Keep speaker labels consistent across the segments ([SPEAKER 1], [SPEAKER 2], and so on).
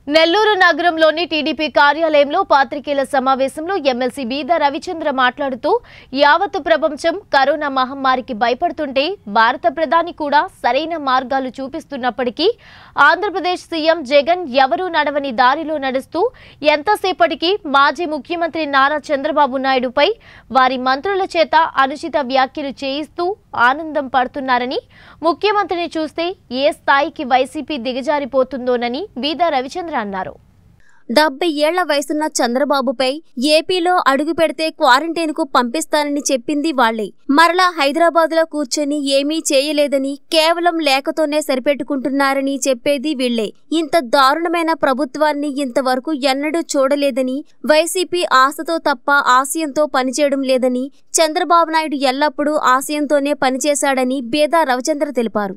[SPEAKER 1] నెల్లూరు నగరంలోని టీడీపీ కార్యాలయంలో పాత్రికేయుల సమావేశంలో ఎమ్మెల్సీ బీద రవిచంద్ర మాట్లాడుతూ యావత్ ప్రపంచం కరోనా మహమ్మారికి భయపడుతుంటే భారత ప్రధాని కూడా సరైన మార్గాలు చూపిస్తున్నప్పటికీ ఆంధ్రప్రదేశ్ సీఎం జగన్ ఎవరూ నడవని దారిలో నడుస్తూ ఎంతసేపటికి మాజీ ముఖ్యమంత్రి నారా చంద్రబాబు నాయుడుపై వారి మంత్రుల చేత అనుచిత వ్యాఖ్యలు చేయిస్తూ ఆనందం పడుతున్నారని ముఖ్యమంత్రిని చూస్తే ఏ స్థాయికి వైసీపీ దిగజారిపోతుందోనని బీదా రవిచంద్ర అన్నారు
[SPEAKER 2] డెబ్బై ఏళ్ల వయసున్న చంద్రబాబుపై ఏపీలో అడుగు పెడితే క్వారంటైన్ కు పంపిస్తానని చెప్పింది వాళ్లే మరలా హైదరాబాద్ లో కూర్చొని ఏమీ చేయలేదని కేవలం లేఖతోనే సరిపెట్టుకుంటున్నారని చెప్పేది వీళ్లే ఇంత దారుణమైన ప్రభుత్వాన్ని ఇంతవరకు ఎన్నడూ చూడలేదని వైసీపీ ఆశతో తప్ప ఆశయంతో పనిచేయడం లేదని చంద్రబాబు నాయుడు ఎల్లప్పుడూ ఆశయంతోనే పనిచేశాడని బేదా రవిచంద్ర తెలిపారు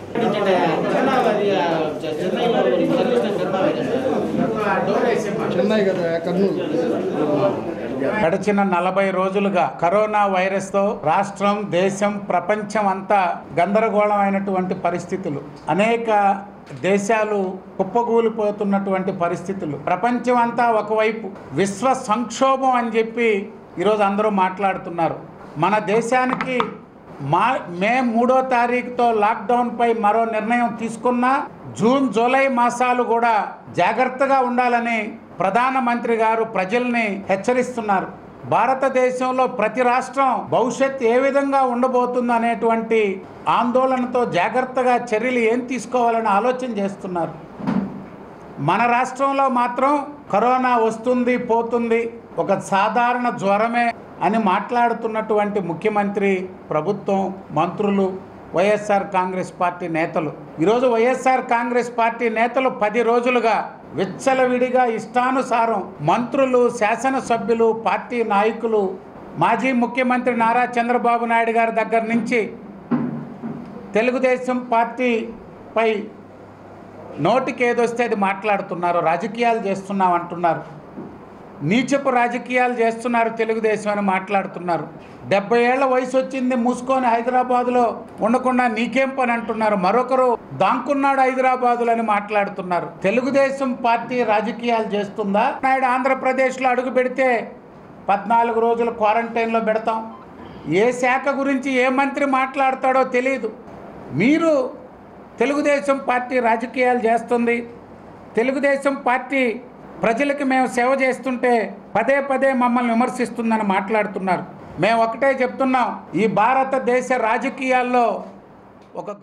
[SPEAKER 3] చెన్నై కదా కర్నూలు
[SPEAKER 4] గడిచిన నలభై రోజులుగా కరోనా వైరస్తో రాష్ట్రం దేశం ప్రపంచం అంతా గందరగోళమైనటువంటి పరిస్థితులు అనేక దేశాలు కుప్పగూలిపోతున్నటువంటి పరిస్థితులు ప్రపంచం అంతా ఒకవైపు విశ్వ సంక్షోభం అని చెప్పి ఈరోజు అందరూ మాట్లాడుతున్నారు మన దేశానికి మా మే మూడో తారీఖుతో లాక్డౌన్పై మరో నిర్ణయం తీసుకున్నా జూన్ జూలై మాసాలు కూడా జాగ్రత్తగా ఉండాలని ప్రధానమంత్రి గారు ప్రజల్ని హెచ్చరిస్తున్నారు భారతదేశంలో ప్రతి రాష్ట్రం భవిష్యత్ ఏ విధంగా ఉండబోతుందో అనేటువంటి ఆందోళనతో జాగ్రత్తగా చర్యలు ఏం తీసుకోవాలని ఆలోచన చేస్తున్నారు మన రాష్ట్రంలో మాత్రం కరోనా వస్తుంది పోతుంది ఒక సాధారణ జ్వరమే అని మాట్లాడుతున్నటువంటి ముఖ్యమంత్రి ప్రభుత్వం మంత్రులు వైఎస్ఆర్ కాంగ్రెస్ పార్టీ నేతలు ఈరోజు వైఎస్ఆర్ కాంగ్రెస్ పార్టీ నేతలు పది రోజులుగా విచ్చలవిడిగా ఇష్టానుసారం మంత్రులు శాసనసభ్యులు పార్టీ నాయకులు మాజీ ముఖ్యమంత్రి నారా చంద్రబాబు నాయుడు గారి దగ్గర నుంచి తెలుగుదేశం పార్టీపై నోటికి ఏదొస్తే అది మాట్లాడుతున్నారు రాజకీయాలు చేస్తున్నాం అంటున్నారు నీచపు రాజకీయాలు చేస్తున్నారు తెలుగుదేశం అని మాట్లాడుతున్నారు డెబ్బై ఏళ్ల వయసు వచ్చింది మూసుకొని హైదరాబాదులో ఉండకుండా నీకేం పని అంటున్నారు మరొకరు దాంకున్నాడు హైదరాబాదులో అని మాట్లాడుతున్నారు తెలుగుదేశం పార్టీ రాజకీయాలు చేస్తుందా నాయుడు ఆంధ్రప్రదేశ్లో అడుగు పెడితే పద్నాలుగు రోజులు క్వారంటైన్లో పెడతాం ఏ శాఖ గురించి ఏ మంత్రి మాట్లాడతాడో తెలియదు మీరు తెలుగుదేశం పార్టీ రాజకీయాలు చేస్తుంది తెలుగుదేశం పార్టీ ప్రజలకి మేము సేవ చేస్తుంటే పదే పదే మమ్మల్ని విమర్శిస్తుందని మాట్లాడుతున్నారు మేము ఒకటే చెప్తున్నాం ఈ భారతదేశ రాజకీయాల్లో ఒక